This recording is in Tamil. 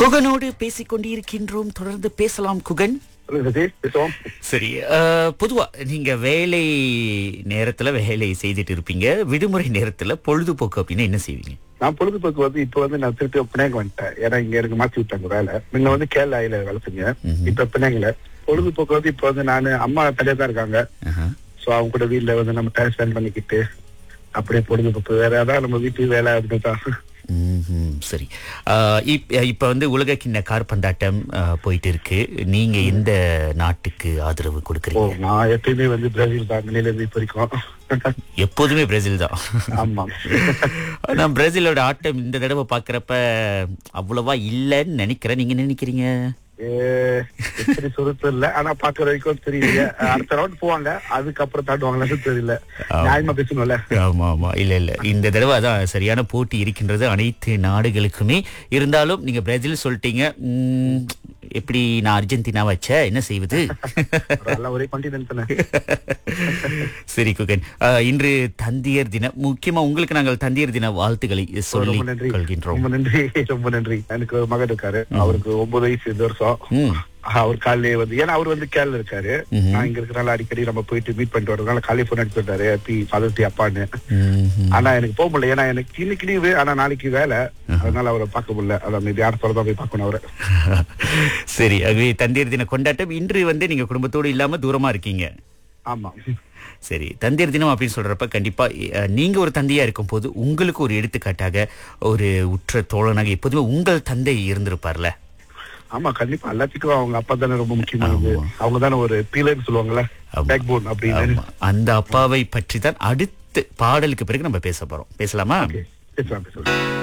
குகனோடு பேசிக் கொண்டிருக்கின்றோம் தொடர்ந்து பேசலாம் குகன் ரஜேஷ் பேசுவோம் சரி அஹ், பொதுவா நீங்க வேலை நேரத்துல வேலை செய்துட்டு இருப்பீங்க விடுமுறை நேரத்துல பொழுதுபோக்கு அப்படின்னா என்ன செய்வீங்க நான் பொழுதுபோக்கு வந்து இப்ப வந்து நான் திருப்பி பினாங்க வந்துட்டேன் ஏன்னா இங்க எனக்கு மாத்தி விட்டாங்க வேலை முன்ன வந்து கேரள ஆயில வேலை செஞ்சேன் இப்ப பினாங்கல பொழுதுபோக்கு வந்து இப்ப வந்து நானு அம்மா தனியா தான் இருக்காங்க ஆஹா. சோ அவங்க கூட வீட்ல வந்து நம்ம டைம் ஸ்பெண்ட் பண்ணிக்கிட்டு அப்படியே பொழுதுபோக்கு வேற ஏதாவது நம்ம வீட்டு வேலை அதுதான் ம்ஹும். சரி அஹ், இப்- இப்ப வந்து உலக கிண்ண கார்பந்தாட்டம் அஹ், போயிட்டு இருக்கு நீங்க எந்த நாட்டுக்கு ஆதரவு ஓ கொடுக்குறீங்க நான் எப்பயுமே வந்து பிரேசில் தான் நிலையில இருந்து இப்ப வரைக்கும் எப்போதுமே பிரேசில் தான் ஆமா ஆனா பிரேசிலோட ஆட்டம் இந்த தடவை பாக்குறப்ப அவ்வளவா இல்லைன்னு நினைக்கிறேன் நீங்க என்ன நினைக்கிறீங்க ஏ, எப்படி சொல்றது இல்ல ஆனா பாக்குற வரைக்கும் தெரியல அடுத்த ரவுண்ட் போவாங்க அதுக்கப்புறம் தாண்டுவாங்களான்னு தெரியல நியாயமா பேசணும்ல ஆமா ஆமா இல்ல இல்ல இந்த தடவை அதான் சரியான போட்டி இருக்கின்றது அனைத்து நாடுகளுக்குமே இருந்தாலும் நீங்க பிரேசில் சொல்லிட்டீங்க உம், எப்படி நான் அர்ஜென்டினா வச்ச என்ன செய்வது எல்லாம் ஒரே கான்டினென்ட் தானே சரி குகன் அஹ், இன்று தந்தையர் தினம் முக்கியமா உங்களுக்கு நாங்கள் தந்தையர் தின வாழ்த்துக்களை சொல்லி ரொம்ப நன்றி கொள்கின்றோம் ரொம்ப நன்றி ரொம்ப நன்றி எனக்கு ஒரு மகன் இருக்காரு அவருக்கு ஒன்பது வயசு இந்த வருஷம் ம் அவர் காலையிலே வந்து ஏன்னா அவர் வந்து கேரள இருக்காரு நான் இங்க இருக்கனால அடிக்கடி நம்ம போயிட்டு மீட் பண்ணிட்டு வரதுனால காலையில போன் அடிச்சு விட்டாரு ஹாப்பி ஃபாதர் டே அப்பான்னு ம்ஹும். ஆனா எனக்கு போக முடியல ஏன்னா எனக்கு இன்னைக்கு லீவு ஆனா நாளைக்கு வேலை அதனால அவரை பார்க்க முடியல அதான் மீதி அடுத்த தான் போய் பார்க்கணும் அவரை சரி ஆகவே தந்தையர் தின கொண்டாட்டம் இன்று வந்து நீங்க குடும்பத்தோடு இல்லாம தூரமா இருக்கீங்க ஆமா சரி தந்தையர் தினம் அப்படின்னு சொல்றப்ப கண்டிப்பா அஹ், நீங்க ஒரு தந்தையா இருக்கும் போது உங்களுக்கு ஒரு எடுத்துக்காட்டாக ஒரு உற்ற தோழனாக எப்போதுமே உங்கள் தந்தை இருந்திருப்பார்ல ஆமா கண்டிப்பா எல்லாத்துக்கும் அவங்க அப்பா தானே ரொம்ப முக்கியமானது அவங்க தானே ஒரு பீலர்னு சொல்லுவாங்கல்ல ஆமா. பேக் போன் அப்படின்னு ஆமா. அந்த அப்பாவை பற்றி தான் அடுத்து பாடலுக்கு பிறகு நம்ம பேச போறோம் பேசலாமா பேசலாம் பேசலாம்